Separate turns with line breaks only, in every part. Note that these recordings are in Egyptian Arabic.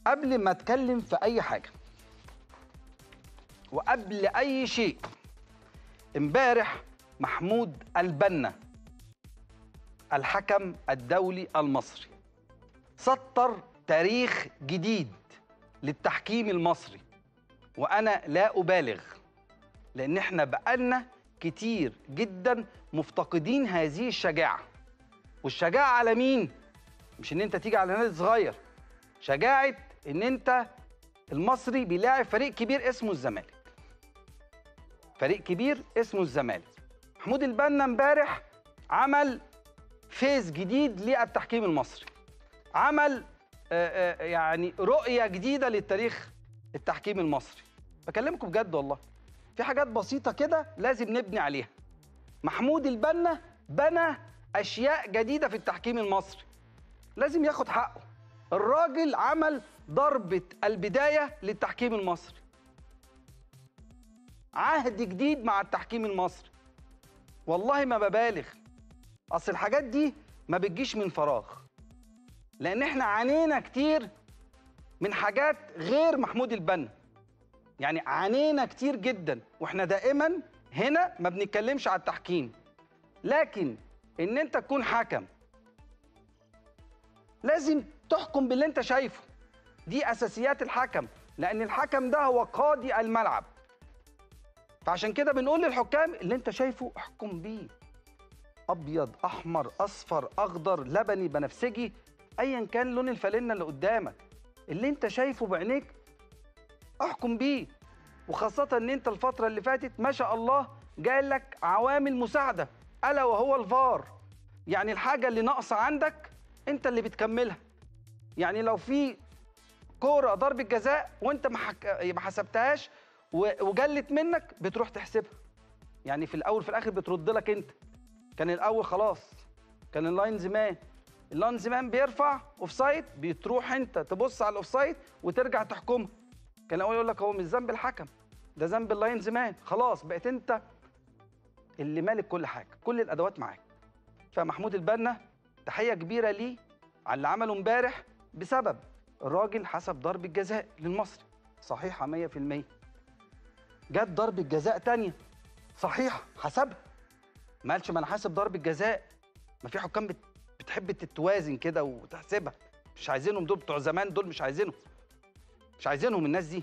قبل ما اتكلم في اي حاجه وقبل اي شيء امبارح محمود البنا الحكم الدولي المصري سطر تاريخ جديد للتحكيم المصري وانا لا ابالغ لان احنا بقالنا كتير جدا مفتقدين هذه الشجاعه والشجاعه على مين مش ان انت تيجي على نادي صغير شجاعه ان انت المصري بيلاعب فريق كبير اسمه الزمالك فريق كبير اسمه الزمالك محمود البنا امبارح عمل فيز جديد للتحكيم المصري عمل آه، آه، يعني رؤيه جديده للتاريخ التحكيم المصري بكلمكم بجد والله في حاجات بسيطه كده لازم نبني عليها محمود البنا بنى اشياء جديده في التحكيم المصري لازم ياخد حقه الراجل عمل ضربه البدايه للتحكيم المصري عهد جديد مع التحكيم المصري والله ما ببالغ اصل الحاجات دي ما بتجيش من فراغ لان احنا عانينا كتير من حاجات غير محمود البنا يعني عانينا كتير جدا واحنا دائما هنا ما بنتكلمش على التحكيم لكن ان انت تكون حكم لازم تحكم باللي انت شايفه دي اساسيات الحكم لان الحكم ده هو قاضي الملعب فعشان كده بنقول للحكام اللي انت شايفه احكم بيه ابيض احمر اصفر اخضر لبني بنفسجي ايا كان لون الفانلة اللي قدامك اللي انت شايفه بعينيك احكم بيه وخاصة ان انت الفترة اللي فاتت ما شاء الله جالك عوامل مساعدة الا وهو الفار يعني الحاجة اللي ناقصة عندك انت اللي بتكملها يعني لو في كورة ضربة جزاء وانت ما حك... ما حسبتهاش و- وجلت منك بتروح تحسبها يعني في الاول في الاخر بترد لك انت كان الاول خلاص كان اللاين زمان اللاين زمان بيرفع اوف سايد بتروح انت تبص على الاوف سايد وترجع تحكمها كان الاول يقول لك هو مش ذنب الحكم ده ذنب اللاين زمان خلاص بقيت انت اللي مالك كل حاجه كل الادوات معاك فمحمود البنا تحيه كبيره ليه على اللي عمله امبارح بسبب الراجل حسب ضربه جزاء للمصري صحيحه 100% جت ضربه جزاء تانية صحيحه حسبها ما قالش ما انا حاسب ضربه جزاء ما في حكام بت- بتحب تتوازن كده وتحسبها مش عايزينهم دول بتوع زمان دول مش عايزينهم مش عايزينهم الناس دي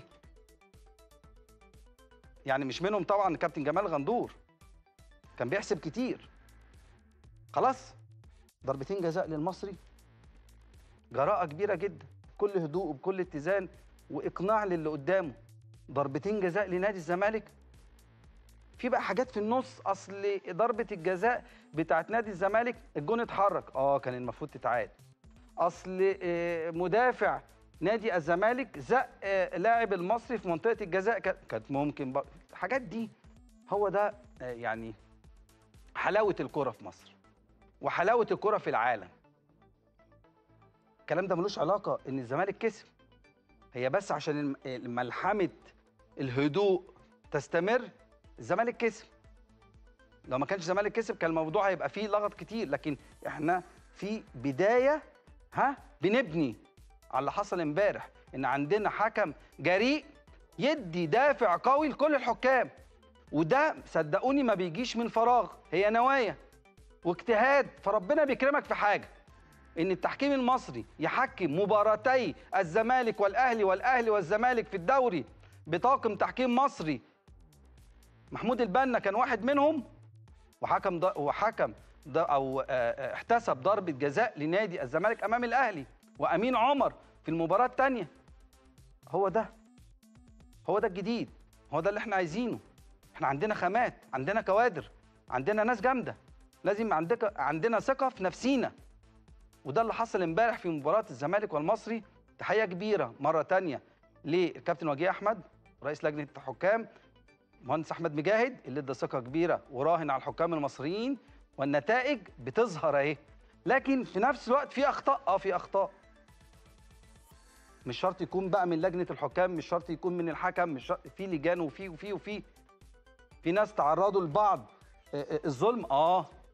يعني مش منهم طبعا كابتن جمال غندور كان بيحسب كتير خلاص ضربتين جزاء للمصري جراءة كبيرة جدا بكل هدوء وبكل اتزان واقناع للي قدامه ضربتين جزاء لنادي الزمالك في بقى حاجات في النص اصل ضربه الجزاء بتاعت نادي الزمالك الجون اتحرك اه كان المفروض تتعاد اصل آه، مدافع نادي الزمالك زق آه، لاعب المصري في منطقه الجزاء كا- كانت ممكن بقى الحاجات دي هو ده آه، يعني حلاوه الكره في مصر وحلاوه الكره في العالم الكلام ده ملوش علاقه ان الزمالك كسب هي بس عشان الم- ملحمه الهدوء تستمر الزمالك كسب لو ما كانش الزمالك كسب كان الموضوع هيبقى فيه لغط كتير لكن احنا في بدايه ها بنبني على اللي حصل امبارح ان عندنا حكم جريء يدي دافع قوي لكل الحكام وده صدقوني ما بيجيش من فراغ هي نوايا واجتهاد فربنا بيكرمك في حاجه ان التحكيم المصري يحكم مباراتي الزمالك والاهلي والاهلي والزمالك في الدوري بطاقم تحكيم مصري محمود البنا كان واحد منهم وحكم ض... وحكم ض... او آه، آه، احتسب ضربه جزاء لنادي الزمالك امام الاهلي وامين عمر في المباراه الثانيه هو ده هو ده الجديد هو ده اللي احنا عايزينه احنا عندنا خامات عندنا كوادر عندنا ناس جامده لازم عندك عندنا ثقه في نفسينا وده اللي حصل امبارح في مباراه الزمالك والمصري تحيه كبيره مره تانية للكابتن وجيه احمد رئيس لجنه الحكام مهندس احمد مجاهد اللي ادى ثقه كبيره وراهن على الحكام المصريين والنتائج بتظهر اهي لكن في نفس الوقت في اخطاء اه في اخطاء مش شرط يكون بقى من لجنه الحكام مش شرط يكون من الحكم مش شرط في لجان وفي وفي وفي في ناس تعرضوا لبعض آه، آه، الظلم اه